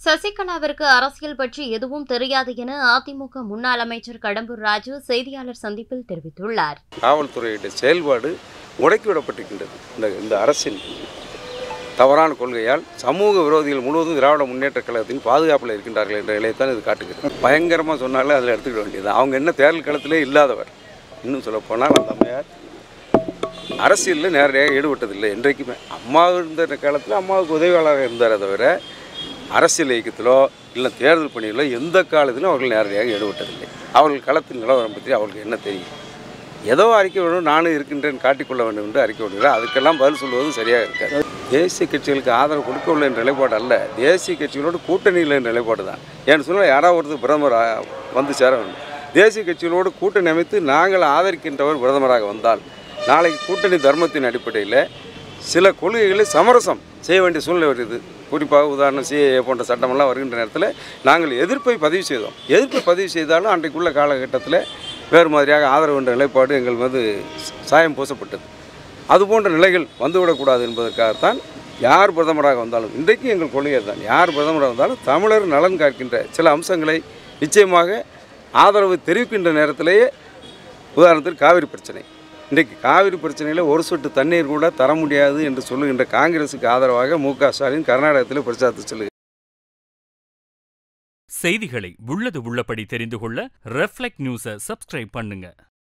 சசிகலாவிற்கு அரசியல் பற்றி எதுவும் தெரியாது என அதிமுக முன்னாள் அமைச்சர் கடம்பூர் ராஜு செய்தியாளர் சந்திப்பில் தெரிவித்துள்ளார் காவல்துறையுடைய செயல்பாடு முடக்கிவிடப்பட்டிருக்கின்றது இந்த இந்த அரசின் தவறான கொள்கையால் சமூக விரோதிகள் முழுவதும் திராவிட முன்னேற்ற கழகத்தின் பாதுகாப்பில் இருக்கின்றார்கள் என்ற நிலையத்தான் இது காட்டுகிறது பயங்கரமாக சொன்னாலே அதில் எடுத்துக்கிட வேண்டியது அவங்க என்ன தேர்தல் களத்திலே இல்லாதவர் இன்னும் சொல்லப்போனால் அந்த அம்மையார் அரசியலில் நேரடியாக ஈடுபட்டதில்லை என்றைக்குமே அம்மா இருந்த காலத்தில் அம்மாவுக்கு உதவியாளராக இருந்தாரே தவிர அரசியல் இயக்கத்திலோ இல்லை தேர்தல் பணியிலோ எந்த காலத்திலும் அவர்கள் நேரடியாக ஈடுபட்டதில்லை அவர்கள் களத்தின் நிலவரம் பற்றி அவர்களுக்கு என்ன தெரியும் ஏதோ அறிக்கை விடணும் நானும் இருக்கின்றேன் காட்டிக்கொள்ள வேண்டும் என்று அறிக்கை விடுகிறார் அதுக்கெல்லாம் பதில் சொல்வது சரியாக இருக்காது தேசிய கட்சிகளுக்கு ஆதரவு கொடுக்கவில்லை என்ற நிலைப்பாடு அல்ல தேசிய கட்சிகளோடு கூட்டணியில் என்ற நிலைப்பாடு தான் ஏன்னு சொன்னால் யாராவது ஒருத்தர் பிரதமர் ஆ- வந்து சேர வேண்டும் தேசிய கட்சிகளோடு கூட்டணி அமைத்து நாங்கள் ஆதரிக்கின்றவர் பிரதமராக வந்தால் நாளைக்கு கூட்டணி தர்மத்தின் அடிப்படையில் சில கொள்கைகளை சமரசம் செய்ய வேண்டிய சூழ்நிலை வருது குறிப்பாக உதாரணம் சிஏஏ போன்ற சட்டமெல்லாம் வருகின்ற நேரத்தில் நாங்கள் எதிர்ப்பை பதிவு செய்தோம் எதிர்ப்பை பதிவு செய்தாலும் அன்றைக்குள்ள காலகட்டத்தில் வேறு மாதிரியாக ஆதரவு என்ற நிலைப்பாடு எங்கள் மீது சாயம் பூசப்பட்டது அது போன்ற நிலைகள் வந்துவிடக்கூடாது என்பதற்காகத்தான் யார் பிரதமராக வந்தாலும் இன்றைக்கு எங்கள் கொள்கை தான் யார் பிரதமராக வந்தாலும் தமிழர் நலன் காக்கின்ற சில அம்சங்களை நிச்சயமாக ஆதரவு தெரிவிக்கின்ற நேரத்திலேயே உதாரணத்திற்கு காவிரி பிரச்சனை இன்றைக்கு காவிரி பிரச்சனையில் ஒரு சொட்டு தண்ணீர் கூட தர முடியாது என்று சொல்லுகின்ற காங்கிரசுக்கு ஆதரவாக மு க ஸ்டாலின் கர்நாடகத்தில் பிரச்சாரத்தை செல்லுகிறார் செய்திகளை உள்ளது உள்ளபடி தெரிந்து கொள்ள ரெஃப்ளெக்ட் நியூஸை சப்ஸ்கிரைப் பண்ணுங்க